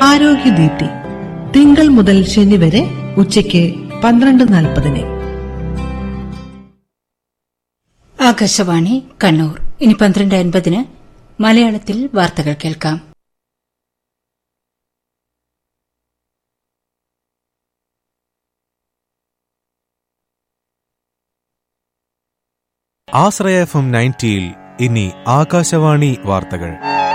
ആരോഗ്യദീപ്തി തിങ്കൾ മുതൽ ശനി വരെ ഉച്ചയ്ക്ക് പന്ത്രണ്ട് നാൽപ്പതിന് ആകാശവാണി കണ്ണൂർ ഇനി പന്ത്രണ്ട് അൻപതിന് മലയാളത്തിൽ വാർത്തകൾ കേൾക്കാം ആശ്രയ എഫ് എം നയൻറ്റിയിൽ ഇനി ആകാശവാണി വാർത്തകൾ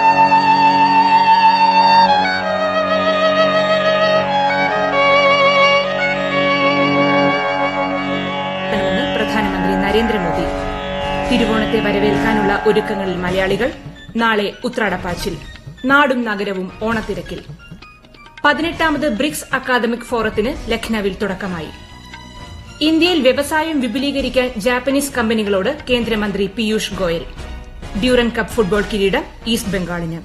ണമെന്ന് പ്രധാനമന്ത്രി നരേന്ദ്രമോദി തിരുവോണത്തെ വരവേൽക്കാനുള്ള ഒരുക്കങ്ങളിൽ മലയാളികൾ നാളെ ഉത്രാടപ്പാച്ചിൽ നാടും നഗരവും ഓണത്തിരക്കിൽ പതിനെട്ടാമത് ബ്രിക്സ് അക്കാദമിക് ഫോറത്തിന് ലഖ്നൌവിൽ തുടക്കമായി ഇന്ത്യയിൽ വ്യവസായം വിപുലീകരിക്കാൻ ജാപ്പനീസ് കമ്പനികളോട് കേന്ദ്രമന്ത്രി Piyush Goyal Durand cup football കിരീടം ഈസ്റ്റ് ബംഗാളിന്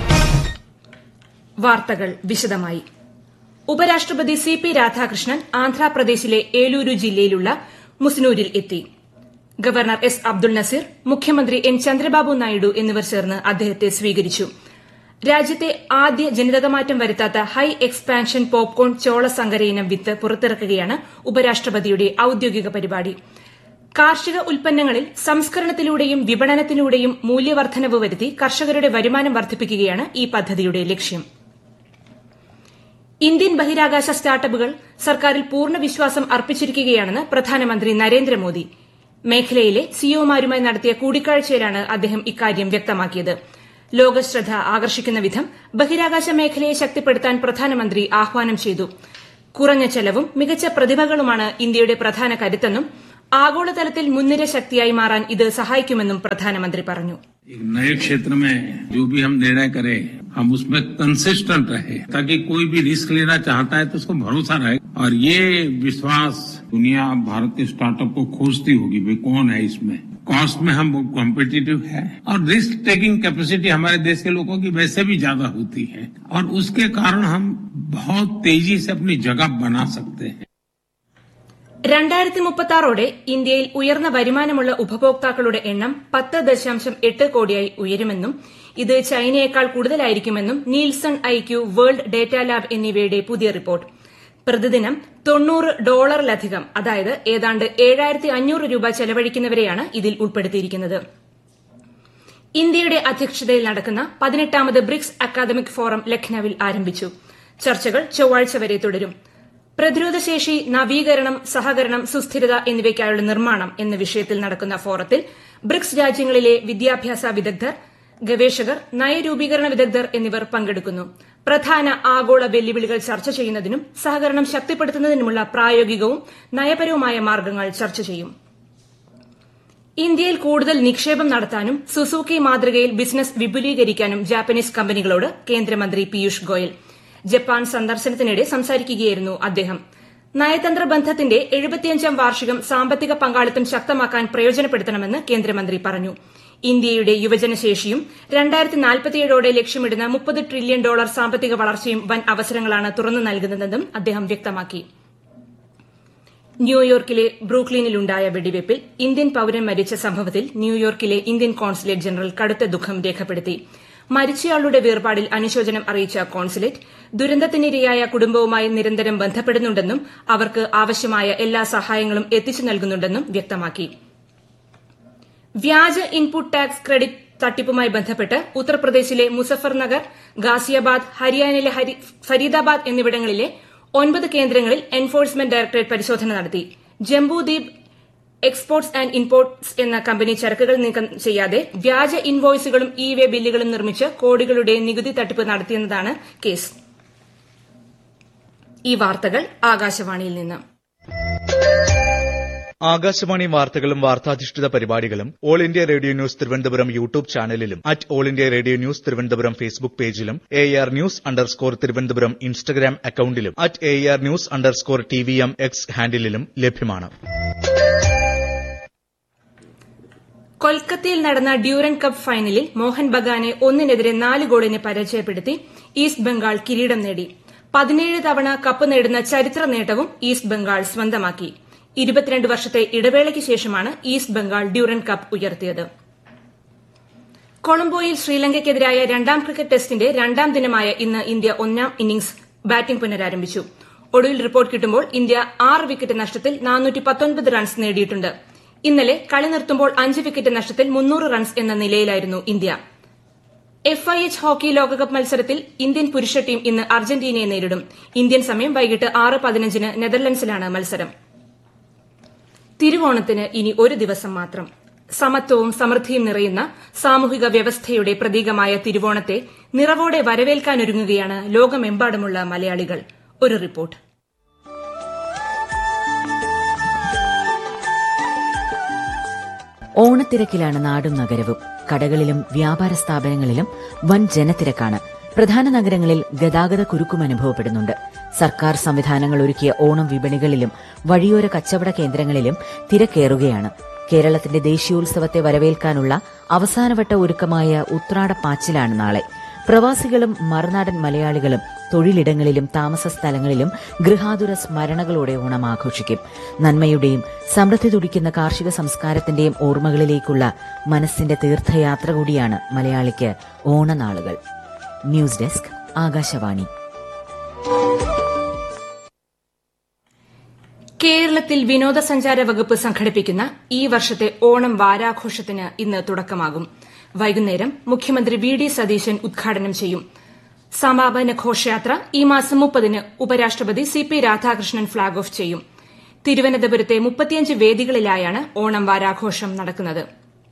വാർത്തകൾ വിശദമായി ഉപരാഷ്ട്രപതി സി പി രാധാകൃഷ്ണൻ ആന്ധ്രാപ്രദേശിലെ ഏലൂരു ജില്ലയിലുള്ള മുസ്നൂരിൽ എത്തി ഗവർണർ എസ് അബ്ദുൾ നസീർ മുഖ്യമന്ത്രി എൻ ചന്ദ്രബാബു നായിഡു എന്നിവർ ചേർന്ന് അദ്ദേഹത്തെ സ്വീകരിച്ചു രാജ്യത്തെ ആദ്യ ജനിതകമാറ്റം വരുത്താത്ത ഹൈ എക്സ്പാൻഷൻ പോപ്കോൺ ചോള സങ്കര ഇനം വിത്ത് പുറത്തിറക്കുകയാണ് ഉപരാഷ്ട്രപതിയുടെ ഔദ്യോഗിക പരിപാടി കാർഷിക ഉൽപ്പന്നങ്ങളിൽ സംസ്കരണത്തിലൂടെയും വിപണനത്തിലൂടെയും മൂല്യവർദ്ധനവ് വരുത്തി കർഷകരുടെ വരുമാനം വർദ്ധിപ്പിക്കുകയാണ് ഈ പദ്ധതിയുടെ ലക്ഷ്യം ഇന്ത്യൻ ബഹിരാകാശ സ്റ്റാർട്ടപ്പുകൾ സർക്കാരിൽ പൂർണ്ണ വിശ്വാസം അർപ്പിച്ചിരിക്കുകയാണെന്ന് പ്രധാനമന്ത്രി നരേന്ദ്രമോദി മേഖലയിലെ സിഒമാരുമായി നടത്തിയ കൂടിക്കാഴ്ചയിലാണ് അദ്ദേഹം ഇക്കാര്യം വ്യക്തമാക്കിയത് ലോകശ്രദ്ധ ആകർഷിക്കുന്ന വിധം ബഹിരാകാശ മേഖലയെ ശക്തിപ്പെടുത്താൻ പ്രധാനമന്ത്രി ആഹ്വാനം ചെയ്തു കുറഞ്ഞ ചെലവും മികച്ച പ്രതിഭകളുമാണ് ഇന്ത്യയുടെ പ്രധാന കരുത്തെന്നും ആഗോളതലത്തിൽ മുൻനിര ശക്തിയായി മാറാൻ ഇത് സഹായിക്കുമെന്നും പ്രധാനമന്ത്രി പറഞ്ഞു एक नए क्षेत्र में जो भी हम निर्णय करें हम उसमें कंसिस्टेंट रहे ताकि कोई भी रिस्क लेना चाहता है तो उसको भरोसा रहे और ये विश्वास दुनिया भारतीय स्टार्टअप को खोजती होगी भाई कौन है इसमें कॉस्ट में हम कॉम्पिटिटिव है और रिस्क टेकिंग कैपेसिटी हमारे देश के लोगों की वैसे भी ज्यादा होती है और उसके कारण हम बहुत तेजी से अपनी जगह बना सकते हैं രണ്ടായിരത്തി മുപ്പത്താറോടെ ഇന്ത്യയിൽ ഉയർന്ന വരുമാനമുള്ള ഉപഭോക്താക്കളുടെ എണ്ണം പത്ത് ദശാംശം എട്ട് കോടിയായി ഉയരുമെന്നും ഇത് ചൈനയേക്കാൾ കൂടുതലായിരിക്കുമെന്നും Nielsen IQ world data lab എന്നിവയുടെ പുതിയ റിപ്പോർട്ട് പ്രതിദിനം തൊണ്ണൂറ് ഡോളറിലധികം അതായത് ഏതാണ്ട് ഏഴായിരത്തി അഞ്ഞൂറ് രൂപ ചെലവഴിക്കുന്നവരെയാണ് ഇതിൽ ഉൾപ്പെടുത്തിയിരിക്കുന്നത് ഇന്ത്യയുടെ അധ്യക്ഷതയിൽ നടക്കുന്ന പതിനെട്ടാമത് ബ്രിക്സ് അക്കാദമിക് ഫോറം ലഖ്നൌവിൽ ആരംഭിച്ചു ചർച്ചകൾ ചൊവ്വാഴ്ച വരെ തുടരും പ്രതിരോധശേഷി നവീകരണം സഹകരണം സുസ്ഥിരത എന്നിവയ്ക്കായുള്ള നിർമ്മാണം എന്ന വിഷയത്തിൽ നടക്കുന്ന ഫോറത്തിൽ ബ്രിക്സ് രാജ്യങ്ങളിലെ വിദ്യാഭ്യാസ വിദഗ്ധർ ഗവേഷകർ നയരൂപീകരണ വിദഗ്ധർ എന്നിവർ പങ്കെടുക്കുന്നു പ്രധാന ആഗോള വെല്ലുവിളികൾ ചർച്ച ചെയ്യുന്നതിനും സഹകരണം ശക്തിപ്പെടുത്തുന്നതിനുമുള്ള പ്രായോഗികവും നയപരവുമായ മാർഗ്ഗങ്ങൾ ചർച്ച ചെയ്യും ഇന്ത്യയിൽ കൂടുതൽ നിക്ഷേപം നടത്താനും സുസൂക്കി മാതൃകയിൽ ബിസിനസ് വിപുലീകരിക്കാനും ജാപ്പനീസ് കമ്പനികളോട് കേന്ദ്രമന്ത്രി പീയൂഷ് ഗോയൽ ജപ്പാൻ സന്ദർശനത്തിനിടെ സംസാരിക്കുകയായിരുന്നു അദ്ദേഹം നയതന്ത്ര ബന്ധത്തിന്റെ എഴുപത്തിയഞ്ചാം വാർഷികം സാമ്പത്തിക പങ്കാളിത്തം ശക്തമാക്കാൻ പ്രയോജനപ്പെടുത്തണമെന്ന് കേന്ദ്രമന്ത്രി പറഞ്ഞു ഇന്ത്യയുടെ യുവജനശേഷിയും രണ്ടായിരത്തി നാൽപ്പത്തിയേഴോടെ ലക്ഷ്യമിടുന്ന മുപ്പത് ട്രില്യൺ ഡോളർ സാമ്പത്തിക വളർച്ചയും വൻ അവസരങ്ങളാണ് തുറന്നു നൽകുന്നതെന്നും അദ്ദേഹം വ്യക്തമാക്കി ന്യൂയോർക്കിലെ ബ്രൂക്ലിനിലുണ്ടായ വെടിവയ്പിൽ ഇന്ത്യൻ പൌരൻ മരിച്ച സംഭവത്തിൽ ന്യൂയോർക്കിലെ ഇന്ത്യൻ കോൺസുലേറ്റ് ജനറൽ കടുത്ത ദുഃഖം രേഖപ്പെടുത്തി മരിച്ചയാളുടെ വേർപാടിൽ അനുശോചനം അറിയിച്ച കോൺസുലേറ്റ് ദുരന്തത്തിനിരയായ കുടുംബവുമായി നിരന്തരം ബന്ധപ്പെടുന്നുണ്ടെന്നും അവർക്ക് ആവശ്യമായ എല്ലാ സഹായങ്ങളും എത്തിച്ചു നൽകുന്നുണ്ടെന്നും വ്യക്തമാക്കി വ്യാജ ഇൻപുട്ട് ടാക്സ് ക്രെഡിറ്റ് തട്ടിപ്പുമായി ബന്ധപ്പെട്ട് ഉത്തർപ്രദേശിലെ മുസഫർനഗർ ഗാസിയാബാദ് ഹരിയാനയിലെ ഫരീദാബാദ് എന്നിവിടങ്ങളിലെ ഒൻപത് കേന്ദ്രങ്ങളിൽ എൻഫോഴ്സ്മെന്റ് ഡയറക്ടറേറ്റ് പരിശോധന നടത്തി ജംബൂദ്വീപ് എക്സ്പോർട്സ് ആൻഡ് ഇമ്പോർട്ട്സ് എന്ന കമ്പനി ചരക്കുകൾ നീക്കം ചെയ്യാതെ വ്യാജ ഇൻവോയ്സുകളും ഇ വേ ബില്ലുകളും നിർമ്മിച്ച് കോടികളുടെ നികുതി തട്ടിപ്പ് നടത്തിയെന്നതാണ് കേസ് ഈ വാർത്തകൾ ആകാശവാണിയിൽ നിന്ന് ആകാശവാണി വാർത്തകളും വാർത്താധിഷ്ഠിത പരിപാടികളും all India radio news Thiruvananthapuram YouTube ചാനലിലും at all India radio news Thiruvananthapuram Facebook പേജിലും A R news underscore Thiruvananthapuram Instagram അക്കൌണ്ടിലും at A R news underscore T V M X ഹാൻഡിലും ലഭ്യമാണ് കൊൽക്കത്തയിൽ നടന്ന ഡ്യൂറൻ കപ്പ് ഫൈനലിൽ മോഹൻ ബഗാനെ ഒന്നിനെതിരെ നാല് ഗോളിന് പരാജയപ്പെടുത്തി ഈസ്റ്റ് ബംഗാൾ കിരീടം നേടി പതിനേഴ് തവണ കപ്പ് നേടുന്ന ചരിത്ര നേട്ടവും ഈസ്റ്റ് ബംഗാൾ സ്വന്തമാക്കി ഇരുപത്തിരണ്ട് വർഷത്തെ ഇടവേളയ്ക്ക് ശേഷമാണ് ഈസ്റ്റ് ബംഗാൾ ഡ്യൂറൻ കപ്പ് ഉയർത്തിയത് കൊളംബോയിൽ ശ്രീലങ്കയ്ക്കെതിരായ രണ്ടാം ക്രിക്കറ്റ് ടെസ്റ്റിന്റെ രണ്ടാം ദിനമായ ഇന്ന് ഇന്ത്യ ഒന്നാം ഇന്നിംഗ്സ് ബാറ്റിംഗ് പുനരാരംഭിച്ചു ഒടുവിൽ റിപ്പോർട്ട് കിട്ടുമ്പോൾ ഇന്ത്യ ആറ് വിക്കറ്റ് നഷ്ടത്തിൽ റൺസ് നേടിയിട്ടുണ്ട് ഇന്നലെ കളി നിർത്തുമ്പോൾ അഞ്ച് വിക്കറ്റ് നഷ്ടത്തിൽ മുന്നൂറ് റൺസ് എന്ന നിലയിലായിരുന്നു India F I H hockey ലോകകപ്പ് മത്സരത്തിൽ ഇന്ത്യൻ പുരുഷ ടീം ഇന്ന് അർജന്റീനയെ നേരിടും ഇന്ത്യൻ സമയം വൈകിട്ട് ആറ് പതിനഞ്ചിന് നെതർലൻഡ്സിലാണ് മത്സരം തിരുവോണത്തിന് ഇനി ഒരു ദിവസം മാത്രം സമത്വവും സമൃദ്ധിയും നിറയുന്ന സാമൂഹിക വ്യവസ്ഥയുടെ പ്രതീകമായ തിരുവോണത്തെ നിറവോടെ വരവേൽക്കാനൊരുങ്ങുകയാണ് ലോകമെമ്പാടുമുള്ള മലയാളികൾ ഒരു റിപ്പോർട്ട് ഓണത്തിരക്കിലാണ് നാടും നഗരവും കടകളിലും വ്യാപാര സ്ഥാപനങ്ങളിലും വൻ ജനത്തിരക്കാണ് പ്രധാന നഗരങ്ങളിൽ ഗതാഗത കുരുക്കും അനുഭവപ്പെടുന്നുണ്ട് സർക്കാർ സംവിധാനങ്ങൾ ഒരുക്കിയ ഓണം വിപണികളിലും വഴിയോര കച്ചവട കേന്ദ്രങ്ങളിലും തിരക്കേറുകയാണ് കേരളത്തിന്റെ ദേശീയോത്സവത്തെ വരവേൽക്കാനുള്ള അവസാനവട്ട ഒരുക്കമായ ഉത്രാടപ്പാച്ചിലാണ് നാളെ പ്രവാസികളും മറുനാടൻ മലയാളികളും തൊഴിലിടങ്ങളിലും താമസ സ്ഥലങ്ങളിലും ഗൃഹാതുര സ്മരണകളോടെ ഓണം ആഘോഷിക്കും നന്മയുടെയും സമൃദ്ധി തുടിക്കുന്ന കാർഷിക സംസ്കാരത്തിന്റെയും ഓർമ്മകളിലേക്കുള്ള മനസ്സിന്റെ തീർത്ഥയാത്ര കൂടിയാണ് മലയാളിക്ക് ഓണനാളുകൾ ന്യൂസ് ഡെസ്ക് ആകാശവാണി കേരളത്തിൽ വിനോദസഞ്ചാര വകുപ്പ് സംഘടിപ്പിക്കുന്ന ഈ വർഷത്തെ ഓണം വാരാഘോഷത്തിന് ഇന്ന് തുടക്കമാകും വൈകുന്നേരം മുഖ്യമന്ത്രി വി ഡി സതീശൻ ഉദ്ഘാടനം ചെയ്യും സമാപന ഘോഷയാത്ര ഈ മാസം മുപ്പതിന് ഉപരാഷ്ട്രപതി C P Radhakrishnan flag off ചെയ്യും തിരുവനന്തപുരത്തെ മുപ്പത്തിയഞ്ച് വേദികളിലായാണ് ഓണം വാരാഘോഷം നടക്കുന്നത്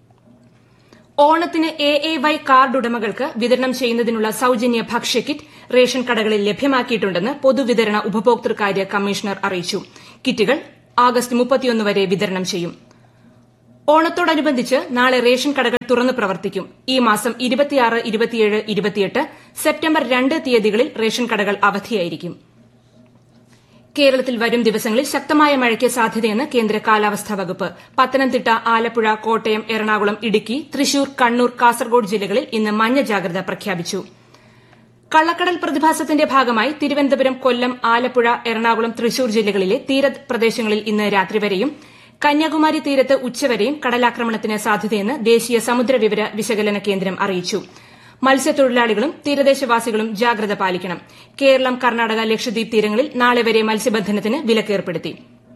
ഓണത്തിന് എ എ വൈ കാർഡ് ഉടമകൾക്ക് വിതരണം ചെയ്യുന്നതിനുള്ള സൌജന്യ ഭക്ഷ്യക്കിറ്റ് റേഷൻ കടകളിൽ ലഭ്യമാക്കിയിട്ടുണ്ടെന്ന് പൊതുവിതരണ ഉപഭോക്തൃകാര്യ കമ്മീഷണർ അറിയിച്ചു കിറ്റുകൾ ആഗസ്റ്റ് മുപ്പത്തിയൊന്ന് വരെ വിതരണം ചെയ്യും ഓണത്തോടനുബന്ധിച്ച് നാളെ റേഷൻ കടകൾ തുറന്ന് പ്രവർത്തിക്കും ഈ മാസം ഇരുപത്തിയാറ് ഇരുപത്തിയേഴ് ഇരുപത്തിയെട്ട് സെപ്റ്റംബർ രണ്ട് തീയതികളിൽ റേഷൻ കടകൾ അവധിയായിരിക്കും കേരളത്തിൽ വരും ദിവസങ്ങളിൽ ശക്തമായ മഴയ്ക്ക് സാധ്യതയെന്ന് കേന്ദ്ര കാലാവസ്ഥാ വകുപ്പ് പത്തനംതിട്ട ആലപ്പുഴ കോട്ടയം എറണാകുളം ഇടുക്കി തൃശൂർ കണ്ണൂർ കാസർഗോഡ് ജില്ലകളിൽ ഇന്ന് മഞ്ഞ ജാഗ്രത പ്രഖ്യാപിച്ചു കള്ളക്കടൽ പ്രതിഭാസത്തിന്റെ ഭാഗമായി തിരുവനന്തപുരം കൊല്ലം ആലപ്പുഴ എറണാകുളം തൃശൂർ ജില്ലകളിലെ തീരപ്രദേശങ്ങളിൽ ഇന്ന് രാത്രി വരെയും കന്യാകുമാരി തീരത്ത് ഉച്ചവരെയും കടലാക്രമണത്തിന് സാധ്യതയെന്ന് ദേശീയ സമുദ്ര വിവര വിശകലന കേന്ദ്രം അറിയിച്ചു മത്സ്യത്തൊഴിലാളികളും തീരദേശവാസികളും ജാഗ്രത പാലിക്കണം കേരളം കർണാടക ലക്ഷദ്വീപ് തീരങ്ങളിൽ നാളെ വരെ മത്സ്യബന്ധനത്തിന് വിലക്കേർപ്പെടുത്തി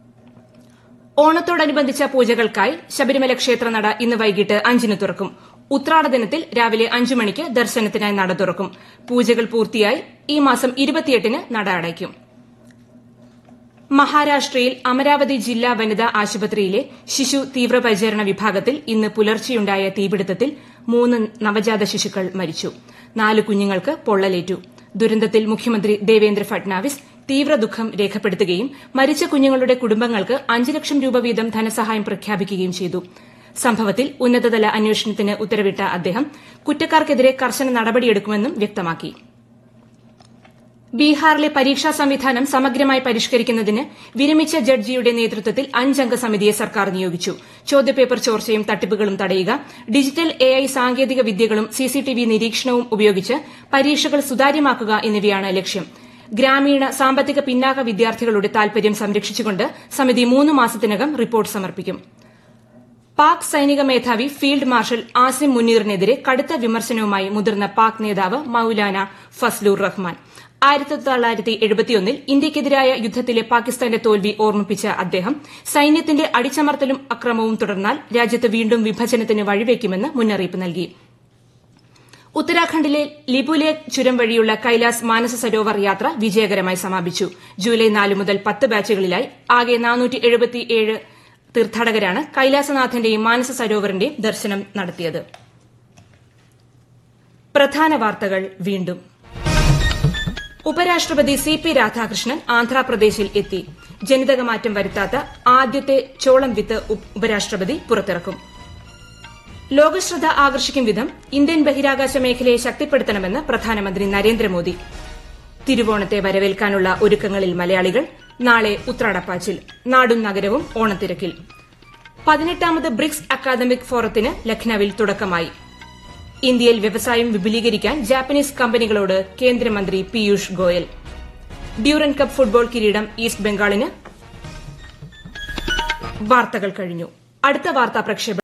ഓണത്തോടനുബന്ധിച്ച പൂജകൾക്കായി ശബരിമല ക്ഷേത്രനട ഇന്ന് വൈകിട്ട് അഞ്ചിന് തുറക്കും ഉത്രാട ദിനത്തിൽ രാവിലെ അഞ്ചു മണിക്ക് ദർശനത്തിനായി നട തുറക്കും പൂജകൾ പൂർത്തിയായി ഈ മാസം ഇരുപത്തിയെട്ടിന് നട അടയ്ക്കും മഹാരാഷ്ട്രയിൽ അമരാവതി ജില്ലാ വനിതാ ആശുപത്രിയിലെ ശിശു തീവ്രപരിചരണ വിഭാഗത്തിൽ ഇന്ന് പുലർച്ചെയുണ്ടായ തീപിടുത്തത്തിൽ മൂന്ന് നവജാത ശിശുക്കൾ മരിച്ചു നാല് കുഞ്ഞുങ്ങൾക്ക് പൊള്ളലേറ്റു ദുരന്തത്തിൽ മുഖ്യമന്ത്രി ദേവേന്ദ്ര ഫട്നാവിസ് തീവ്ര ദുഃഖം രേഖപ്പെടുത്തുകയും മരിച്ച കുഞ്ഞുങ്ങളുടെ കുടുംബങ്ങൾക്ക് അഞ്ച് ലക്ഷം രൂപ വീതം ധനസഹായം പ്രഖ്യാപിക്കുകയും ചെയ്തു സംഭവത്തിൽ ഉന്നതതല അന്വേഷണത്തിന് ഉത്തരവിട്ട അദ്ദേഹം കുറ്റക്കാർക്കെതിരെ കർശന നടപടിയെടുക്കുമെന്നും വ്യക്തമാക്കി ബീഹാറിലെ പരീക്ഷാ സംവിധാനം സമഗ്രമായി പരിഷ്കരിക്കുന്നതിന് വിരമിച്ച ജഡ്ജിയുടെ നേതൃത്വത്തിൽ അഞ്ചംഗ സമിതിയെ സർക്കാർ നിയോഗിച്ചു ചോദ്യപേപ്പർ ചോർച്ചയും തട്ടിപ്പുകളും തടയുക ഡിജിറ്റൽ എഐ സാങ്കേതിക വിദ്യകളും സിസിടിവി നിരീക്ഷണവും ഉപയോഗിച്ച് പരീക്ഷകൾ സുതാര്യമാക്കുക എന്നിവയാണ് ലക്ഷ്യം ഗ്രാമീണ സാമ്പത്തിക പിന്നാക്ക വിദ്യാർത്ഥികളുടെ താൽപര്യം സംരക്ഷിച്ചുകൊണ്ട് സമിതി മൂന്ന് മാസത്തിനകം റിപ്പോർട്ട് സമർപ്പിക്കും പാക് സൈനിക മേധാവി ഫീൽഡ് മാർഷൽ ആസിം മുനീറിനെതിരെ കടുത്ത വിമർശനവുമായി മുതിർന്ന പാക് നേതാവ് മൌലാന ഫസ്ലൂർ റഹ്മാൻ ആയിരത്തി തൊള്ളായിരത്തി എഴുപത്തിയൊന്നിൽ ഇന്ത്യയ്ക്കെതിരായ യുദ്ധത്തിലെ പാകിസ്ഥാന്റെ തോൽവി ഓർമ്മിപ്പിച്ച അദ്ദേഹം സൈന്യത്തിന്റെ അടിച്ചമർത്തലും അക്രമവും തുടർന്നാൽ രാജ്യത്ത് വീണ്ടും വിഭജനത്തിന് വഴിവെക്കുമെന്ന് മുന്നറിയിപ്പ് നൽകി ഉത്തരാഖണ്ഡിലെ ലിപുലേഖ് ചുരം വഴിയുള്ള കൈലാസ് മാനസ സരോവർ യാത്ര വിജയകരമായി സമാപിച്ചു ജൂലൈ നാല് മുതൽ പത്ത് ബാച്ചുകളിലായി ആകെ തീർത്ഥാടകരാണ് കൈലാസനാഥന്റെയും മാനസ സരോവറിന്റെയും ദർശനം നടത്തിയത് പ്രധാന വാർത്തകൾ വീണ്ടും ഉപരാഷ്ട്രപതി സി പി രാധാകൃഷ്ണൻ ആന്ധ്രാപ്രദേശിൽ എത്തി ജനിതകമാറ്റം വരുത്താത്ത ആദ്യത്തെ ചോളം വിത്ത് ഉപരാഷ്ട്രപതി പുറത്തിറക്കും ലോകശ്രദ്ധ ആകർഷിക്കും വിധം ഇന്ത്യൻ ബഹിരാകാശ മേഖലയെ ശക്തിപ്പെടുത്തണമെന്ന് പ്രധാനമന്ത്രി നരേന്ദ്രമോദി തിരുവോണത്തെ വരവേൽക്കാനുള്ള ഒരുക്കങ്ങളിൽ മലയാളികൾ നാളെ ഉത്രാടപ്പാച്ചിൽ നാടും നഗരവും ഓണത്തിരക്കിൽ പതിനെട്ടാമത് ബ്രിക്സ് അക്കാദമിക് ഫോറത്തിന് ലക്നൌവിൽ തുടക്കമായി ഇന്ത്യയിൽ വ്യവസായം വിപുലീകരിക്കാൻ ജാപ്പനീസ് കമ്പനികളോട് കേന്ദ്രമന്ത്രി Piyush Goyal Durand cup football കിരീടം ഈസ്റ്റ് ബംഗാളിന് വാർത്തകൾ കഴിഞ്ഞു അടുത്ത വാർത്താ പ്രക്ഷേപണം